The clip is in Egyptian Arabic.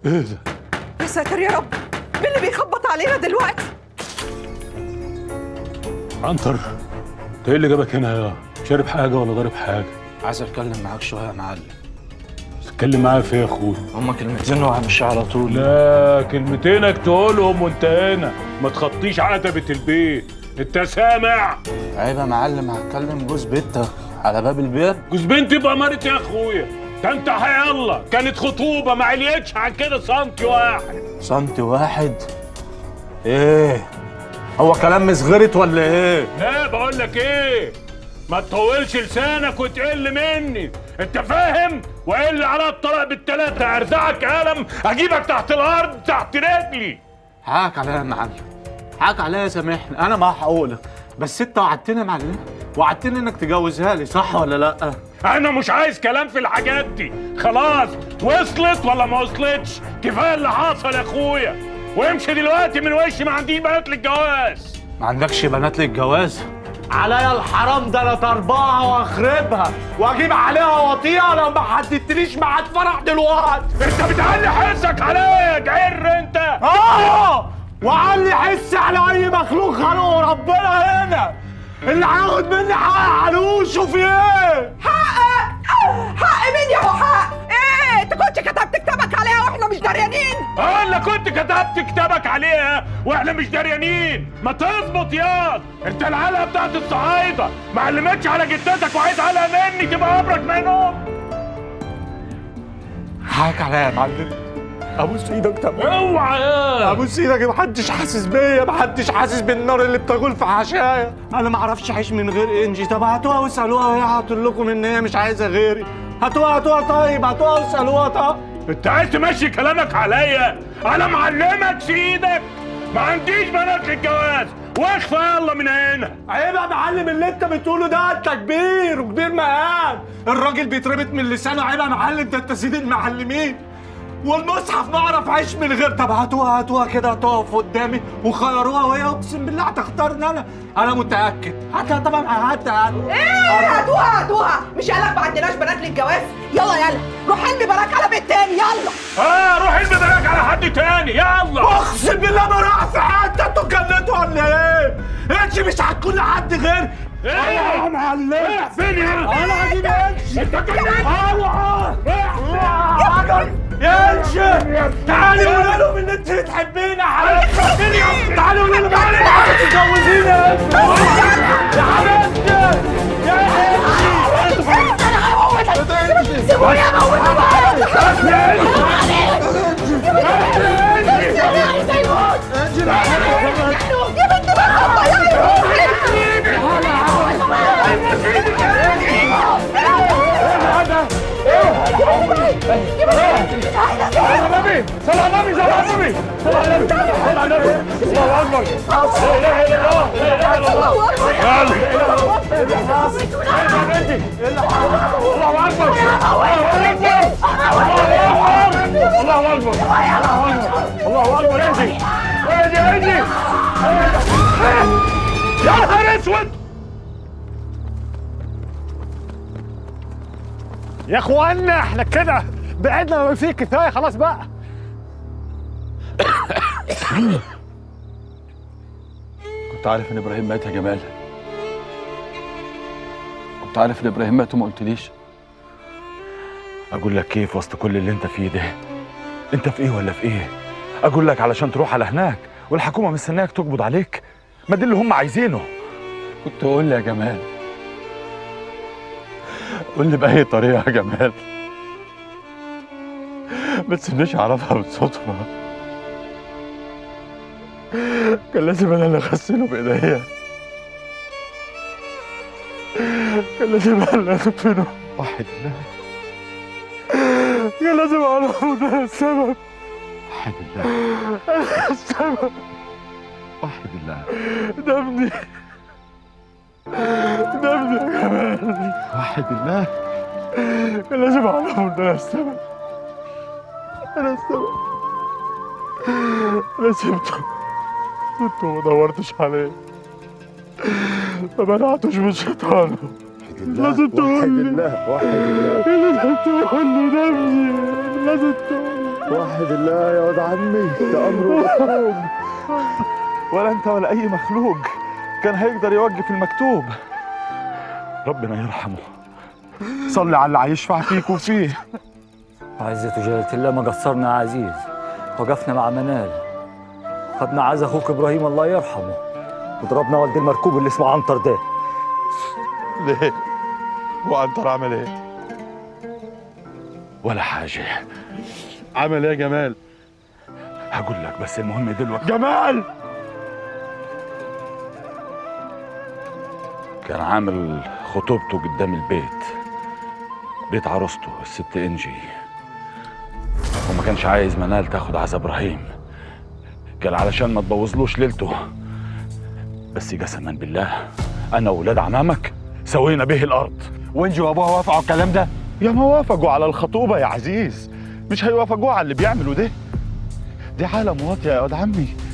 ايه ده؟ يا ساتر يا رب مين اللي بيخبط علينا دلوقتي عنتر انت ايه اللي جابك هنا يا شارب حاجه ولا ضارب حاجه عايز اتكلم معاك شويه يا معلم تتكلم معايا في ايه يا اخويا هما كلمتين وهمشي على طول لا كلمتينك تقولهم وانت هنا ما تخطيش عتبه البيت انت سامع عيب يا معلم هتكلم جوز بيتك على باب البيت جوز بنتي بقى مرت يا اخويا ده انت يلا كانت خطوبه ما عليتش عن كده سنتي واحد سنتي واحد ايه هو كلام مسغرت ولا ايه لا بقول لك ايه ما تطولش لسانك وتقل مني انت فاهم والا على الطلاق بالتلاته ارزعك قلم اجيبك تحت الارض تحت رجلي حقك عليا يا معلم حقك عليا يا سامحني انا ما هقولك بس انت وعدتني يا معلم وعدتني انك تجوزها لي صح ولا لا انا مش عايز كلام في الحاجات دي خلاص وصلت ولا ما وصلتش كفايه اللي حصل يا اخويا وامشي دلوقتي من وشي ما عنديش بنات للجواز ما عندكش بنات للجواز عليا الحرام ده انا طرباها واخربها واجيب عليها وطيها لو ما حددتليش ميعاد فرح دلوقتي انت بتعلي حسك عليا جعر انت اه وعلي حس على اي مخلوق خلقه ربنا هنا اللي هياخد مني حق علوش وفي ايه حق حق مين يا ابو حق ايه انت كنت كتبت كتابك عليها واحنا مش دريانين اه اللي كنت كتبت كتابك عليها واحنا مش دريانين ما تظبط ياض انت العلقه بتاعت الصعايده ما علمتش على جدتك وعايز علقه مني تبقى قبرك منهم حقك عليا يا معلم ابوس ايدك طب اوعى يا ابوس ايدك محدش حاسس بيا محدش حاسس بالنار اللي بتغول في حشايا انا ما اعرفش اعيش من غير انجي طب هاتوها واسالوها وهي هتقول لكم ان هي مش عايزه غيري هاتوها هاتوها طيب هاتوها واسالوها طب انت عايز تمشي كلامك عليا انا معلمك في ايدك ما عنديش بنات للجواز واخفى يلا من هنا عيب يا معلم اللي انت بتقوله ده انت كبير وكبير مقام الراجل بيتربط من لسانه عيب يا معلم ده انت سيد المعلمين والمصحف ما اعرف اعيش من غير طب هاتوها هاتوها كده تقف قدامي وخيروها وهي اقسم بالله هتختارني انا انا متاكد هاتها طبعا هاتها هاتها ايه هاتوها هاتوها مش قالك ما عندناش بنات للجواز يلا يلا روح ارمي براك على بيت تاني يلا اه روح ارمي بالك على حد تاني يلا اقسم بالله ما راح في حته انتوا كلتوا ولا ايه؟ انت مش هتكون لحد غير ايه يا معلم ايه فين يا انا هجيب انش انت كده اوعى يا انش تعالي قولي لهم ان انت بتحبيني يا حبيبتي تعالي قولي لهم ان انت عايزه تتجوزيني يا انش يا حبيبتي يا سيبوني اموته بقى يا بنت بقى ضيعي روحي النبي صلى على النبي صلى على النبي صلى على النبي صلى على النبي الله اكبر لا اله الا الله لا اله الا الله الله اكبر الله اكبر الله اكبر انزل انزل انزل يا نهار اسود يا اخوانا احنا كده بعدنا ما فيه كفايه خلاص بقى كنت عارف ان ابراهيم مات يا جمال كنت عارف ان ابراهيم مات وما قلتليش اقول لك كيف وسط كل اللي انت فيه ده انت في ايه ولا في ايه اقول لك علشان تروح على هناك والحكومه مستناك تقبض عليك ما ده اللي هم عايزينه كنت قول لي يا جمال قول لي باي طريقه يا جمال ما تسيبنيش اعرفها بالصدفه كان لازم انا اللي اغسله بايديا كان لازم انا اللي ادفنه واحد الله كان لازم اعرفه ده السبب واحد الله السبب واحد الله ده ابني ده ابني يا جمال واحد الله كان لازم اعرفه ده أنا السبب انا السبب انا سبته سبته وما دورتش عليه ما منعتوش من شيطانه لازم تقول لي الله واحد الله لازم تقول له ده ابني لازم تقول لي وحد الله يا ولد عمي ده امره مكتوب ولا انت ولا اي مخلوق كان هيقدر يوقف المكتوب ربنا يرحمه صلي على اللي هيشفع فيك وفيه عزة وجلالة الله ما قصرنا يا عزيز وقفنا مع منال خدنا عز اخوك ابراهيم الله يرحمه وضربنا ولد المركوب اللي اسمه عنتر ده ليه؟ وعنتر عمل ايه؟ ولا حاجة عمل ايه يا جمال؟ هقول لك بس المهم دلوقتي جمال كان عامل خطوبته قدام البيت بيت عروسته الست انجي وما كانش عايز منال تاخد عزا ابراهيم قال علشان ما تبوظلوش ليلته بس قسما بالله انا وولاد عمامك سوينا به الارض وانجي وابوها وافقوا على الكلام ده يا ما وافقوا على الخطوبه يا عزيز مش هيوافقوا على اللي بيعملوا ده دي حاله واطيه يا واد عمي